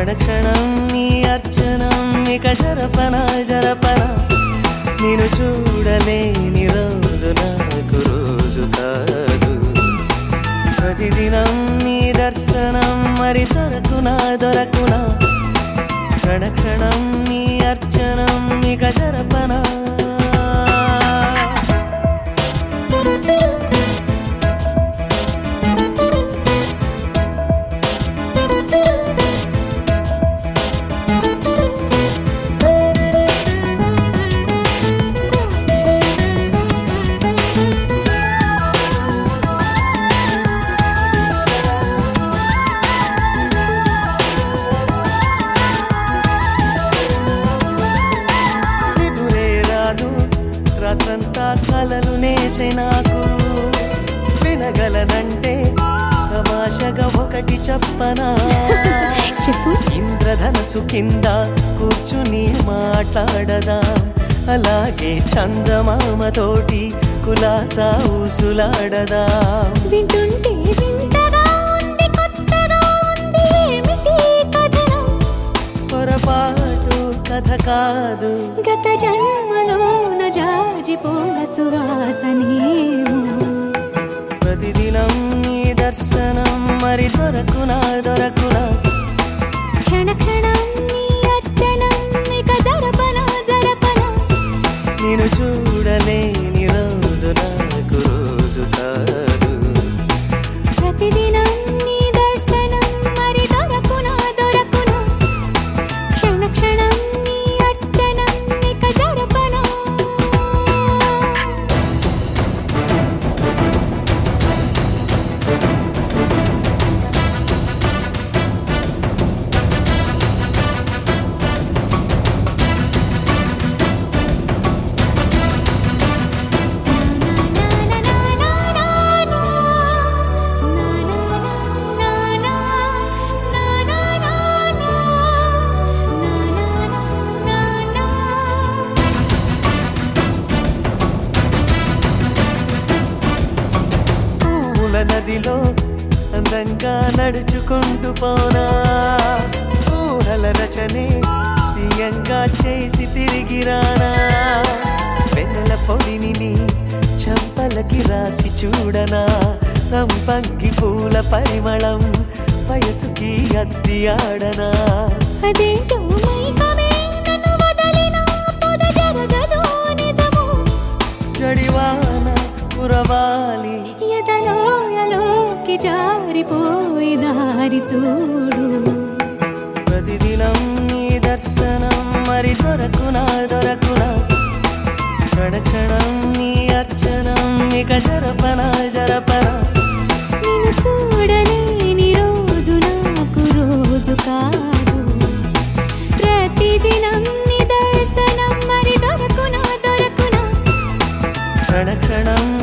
క్షణ క్షణం నీ అర్చనం ఇక జరపన జరపన నేను చూడలేని రోజు నాకు రోజు కాదు ప్రతిదినం నీ దర్శనం మరి దొరకునా దొరకునా క్షణ క్షణం నీ అర్చనం ఇక జరపనా నిదురే రాదు రాత్రంతా కలలు నేసే నాకు వినగలనంటే తమాషగా ఒకటి చెప్పనా చెప్పు ఇంద్రధనసు కింద కూర్చుని మాట్లాడదాం అలాగే చందమామతోటి కులాసా ఊసులాడదాం వింటుంటే వింతగా ఉంది కొత్తగా ఉంది ఏమిటి కథనం పొరపాటు కథ కాదు గత జన్మలోన జాజిపోల సువాసనేమో ప్రతిదినం నీ దర్శనం మరి దొరకునా దొరకునా క్షణ క్షణం నీ అర్చనం ఇక జరపన జరపన నేను చూడలేని రోజు నాకు రోజు కాదు ప్రతిదినం నీ దర్శనం మరి దొరకున దొరకున క్షణ క్షణం నీ అర్చనం ఇక జరపన పూల నదిలో అందంగా నడుచుకుంటూ పోనా ఊహల రచనే తీయంగా చేసి తిరిగి రానా వెన్నెల పొడిని నీ చంపలకి రాసి చూడనా సంపంగి పూల పరిమళం వయసుకి అద్ది ఆడనా అదేంటో మైకమే నన్ను వదలిన పొద జరగదు నిజము జడివాన కురవాలి ఎదలోయలోకి జారిపోయి దారి చూడు ప్రతిదినం నీ దర్శనం మరి దొరకునా దొరకునా క్షణ క్షణం నీ అర్చనం ఇక జరపన జరపన నిన్ను చూడలేని రోజు నాకు రోజు కాదు ప్రతిదినం నీ దర్శనం మరి దొరకునా దొరకునా క్షణ క్షణం